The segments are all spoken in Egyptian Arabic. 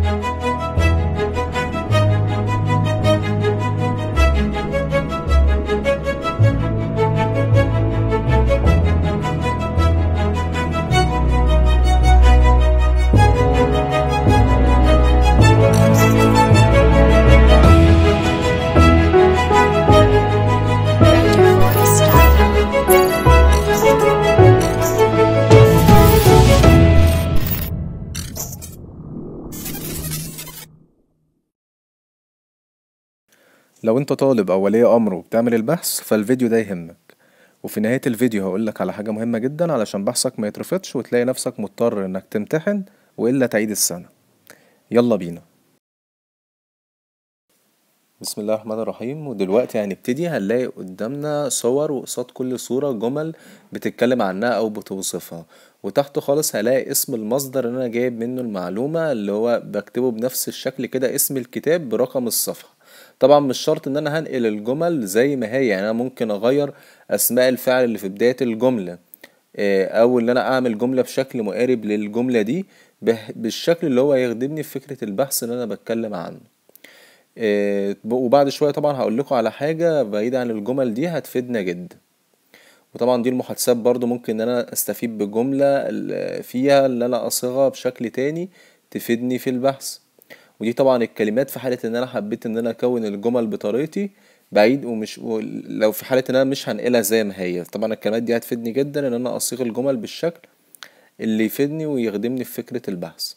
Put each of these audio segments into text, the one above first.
لو انت طالب او ولي امر وبتعمل البحث فالفيديو ده يهمك وفي نهاية الفيديو هقولك على حاجة مهمة جدا علشان بحثك ما يترفضش وتلاقي نفسك مضطر انك تمتحن والا تعيد السنة يلا بينا بسم الله الرحمن الرحيم ودلوقتي هنبتدي هنلاقي قدامنا صور وقصاد كل صورة جمل بتتكلم عنها او بتوصفها وتحته خالص هلاقي اسم المصدر اللي انا جايب منه المعلومة اللي هو بكتبه بنفس الشكل كده اسم الكتاب برقم الصفحة طبعا مش شرط ان انا هنقل الجمل زي ما هي يعني انا ممكن اغير اسماء الفعل اللي في بداية الجملة او ان انا اعمل جملة بشكل مقارب للجملة دي بالشكل اللي هو يخدمني في فكرة البحث اللي انا بتكلم عنه وبعد شوية طبعا هقولكم على حاجة بعيدة عن الجمل دي هتفيدنا جدا وطبعا دي المحادثات برضو ممكن ان انا استفيد بجملة فيها اللي انا اصيغها بشكل تاني تفيدني في البحث ودي طبعا الكلمات في حالة ان انا حبيت ان انا اكون الجمل بطريقتي بعيد ومش لو في حالة ان انا مش هنقلها زي ما هي طبعا الكلمات دي هتفيدني جدا ان انا اصيغ الجمل بالشكل اللي يفيدني ويخدمني في فكرة البحث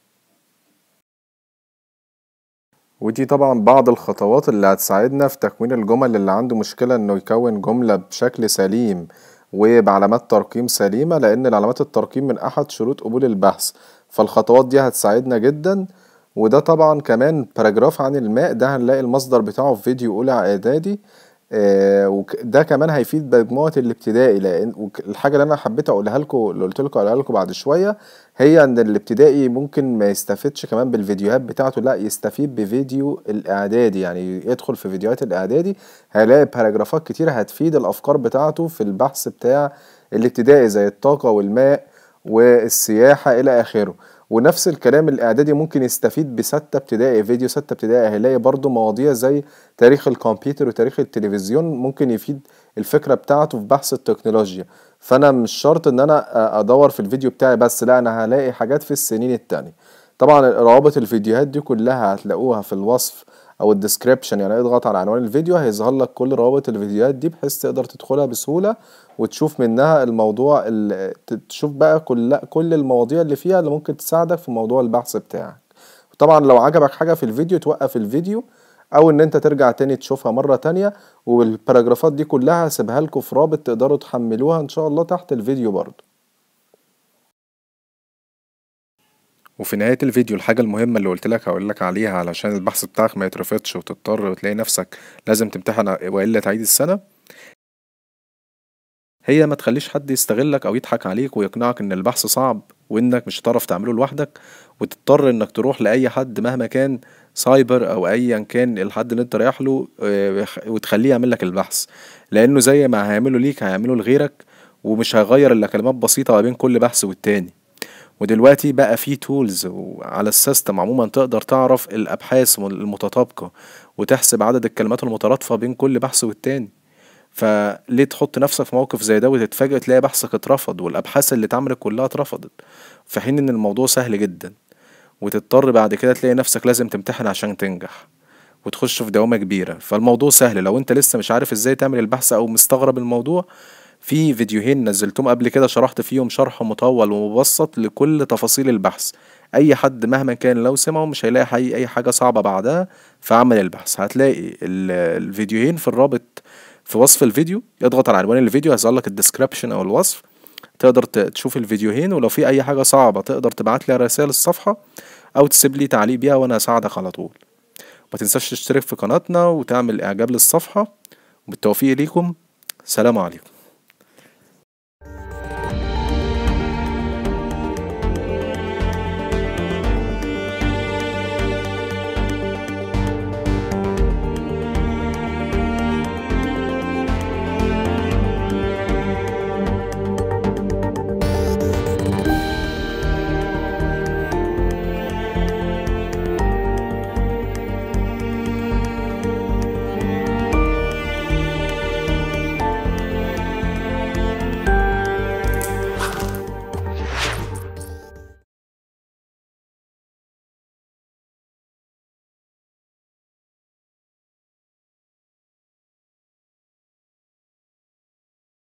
ودي طبعا بعض الخطوات اللي هتساعدنا في تكوين الجمل اللي عنده مشكلة انه يكون جملة بشكل سليم وبعلامات ترقيم سليمة لان علامات الترقيم من احد شروط قبول البحث فالخطوات دي هتساعدنا جدا وده طبعا كمان باراجراف عن الماء ده هنلاقي المصدر بتاعه في فيديو اولى اعدادي آه ده كمان هيفيد مجموعة الابتدائي لان الحاجة اللي انا حبيت اقولها لكم اللي قلت لكم اقولها لكم بعد شوية هي ان الابتدائي ممكن ما يستفدش كمان بالفيديوهات بتاعته لا يستفيد بفيديو الاعدادي يعني يدخل في فيديوهات الاعدادي هيلاقي باراجرافات كتير هتفيد الافكار بتاعته في البحث بتاع الابتدائي زي الطاقة والماء والسياحة الى اخره ونفس الكلام الاعدادي ممكن يستفيد بستة ابتدائي فيديو ستة ابتدائي هيلاقي برضو مواضيع زي تاريخ الكمبيوتر وتاريخ التلفزيون ممكن يفيد الفكرة بتاعته في بحث التكنولوجيا فانا مش شرط ان انا ادور في الفيديو بتاعي بس لا انا هلاقي حاجات في السنين التانية طبعا روابط الفيديوهات دي كلها هتلاقوها في الوصف او الديسكريبشن يعني اضغط على عنوان الفيديو هيظهر لك كل روابط الفيديوهات دي بحيث تقدر تدخلها بسهولة وتشوف منها الموضوع اللي تشوف بقى كل كل المواضيع اللي فيها اللي ممكن تساعدك في موضوع البحث بتاعك طبعا لو عجبك حاجة في الفيديو توقف الفيديو او ان انت ترجع تاني تشوفها مرة تانية والباراجرافات دي كلها هسيبها لكم في رابط تقدروا تحملوها ان شاء الله تحت الفيديو برضو وفي نهاية الفيديو الحاجة المهمة اللي قلتلك هقولك عليها علشان البحث بتاعك ما يترفضش وتضطر وتلاقي نفسك لازم تمتحن والا تعيد السنة هي ما تخليش حد يستغلك او يضحك عليك ويقنعك ان البحث صعب وانك مش هتعرف تعمله لوحدك وتضطر انك تروح لاي حد مهما كان سايبر او ايا كان الحد اللي انت رايح له وتخليه يعمل لك البحث لانه زي ما هيعمله ليك هيعمله لغيرك ومش هيغير الا كلمات بسيطة ما بين كل بحث والتاني ودلوقتي بقى في تولز على السيستم عموما تقدر تعرف الابحاث المتطابقة وتحسب عدد الكلمات المترادفة بين كل بحث والتاني فليه تحط نفسك في موقف زي ده وتتفاجئ تلاقي بحثك اترفض والابحاث اللي اتعملت كلها اترفضت في حين ان الموضوع سهل جدا وتضطر بعد كده تلاقي نفسك لازم تمتحن عشان تنجح وتخش في دوامة كبيرة فالموضوع سهل لو انت لسه مش عارف ازاي تعمل البحث او مستغرب الموضوع في فيديوهين نزلتهم قبل كده شرحت فيهم شرح مطول ومبسط لكل تفاصيل البحث اي حد مهما كان لو سمعه مش هيلاقي حي اي حاجة صعبة بعدها في عمل البحث هتلاقي الفيديوهين في الرابط في وصف الفيديو اضغط على عنوان الفيديو هيظهر لك الديسكريبشن او الوصف تقدر تشوف الفيديوهين ولو في اي حاجة صعبة تقدر تبعت لي رسائل الصفحة او تسيب لي تعليق بيها وانا هساعدك على طول ما تنساش تشترك في قناتنا وتعمل اعجاب للصفحة وبالتوفيق ليكم سلام عليكم